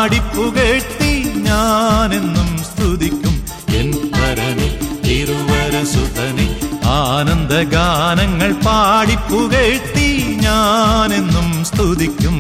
പാടിപ്പുകഴ്ത്തി ഞാനെന്നും സ്തുതിക്കും എൻ പരനെ തിരുവരസുതനെ ആനന്ദഗാനങ്ങൾ പാടിപ്പുകഴ്ത്തി ഞാനെന്നും സ്തുതിക്കും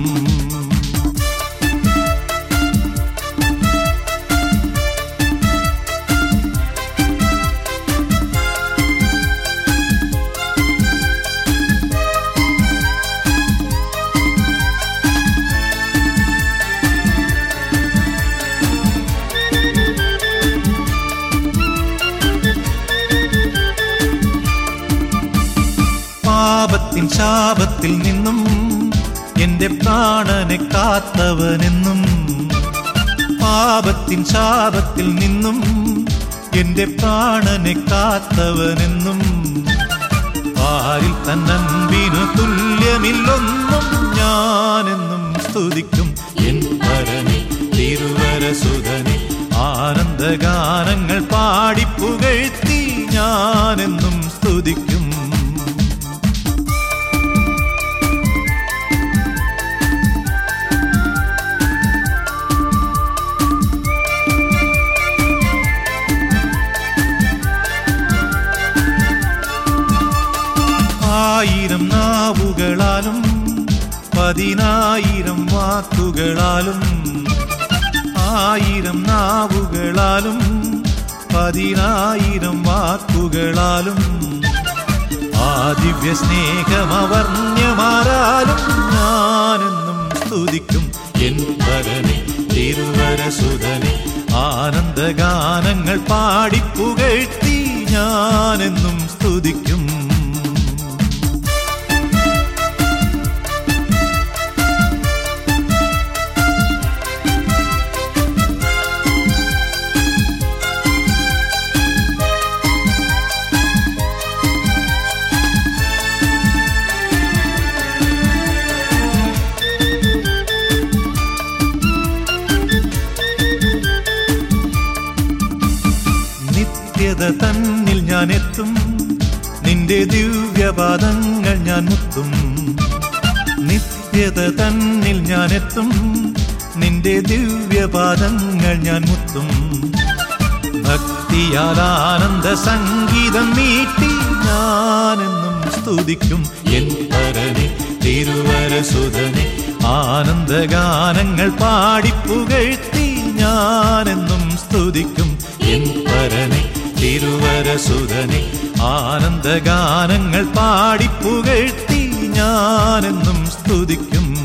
പാപത്തിൻ ശാപത്തിൽ നിന്നും എന്റെ പ്രാണനെ കാത്തവനെന്നും പാപത്തിൻ ശാപത്തിൽ നിന്നും എന്റെ പ്രാണനെ കാത്തവനെന്നും ആരിൽ തന്നൻപിനു തുല്യമില്ലൊന്നും ഞാനെന്നും സ്തുതിക്കും എൻ പരനെ തിരുവരസുധനെ ആനന്ദഗാനങ്ങൾ പാടിപ്പുകഴ്ത്തി ഞാനെന്നും സ്തുതിക്കും ആയിരം നാവുകളാലും പതിനായിരം വാക്കുകളാലും ആയിരം നാവുകളാലും പതിനായിരം വാക്കുകളാലും ആ ദിവ്യ സ്നേഹമവർണ്യമാരാലും ഞാനെന്നും സ്തുതിക്കും എൻ പരനെ തിരുവരസുതനെ ആനന്ദഗാനങ്ങൾ പാടിപ്പുകഴ്ത്തി ഞാനെന്നും സ്തുതിക്കും നിത്യത തന്നിൽ ഞാൻ എത്തും നിന്റെ ദിവ്യപാദങ്ങൾ ഞാൻ മുത്തും നിത്യത തന്നിൽ ഞാൻ എത്തും നിന്റെ ദിവ്യപാദങ്ങൾ ഞാൻ മുത്തും ഭക്തിയാൽ ആനന്ദ സംഗീതം മീട്ടി ഞാനെന്നും സ്തുതിക്കും എൻ പരനെ തിരുവരസുതനെ ആനന്ദഗാനങ്ങൾ പാടിപ്പുകഴ്ത്തി ഞാനെന്നും സ്തുതിക്കും എൻ പരനെ തിരുവരസുതനെ ആനന്ദഗാനങ്ങൾ പാടിപ്പുകഴ്ത്തി ഞാനെന്നും സ്തുതിക്കും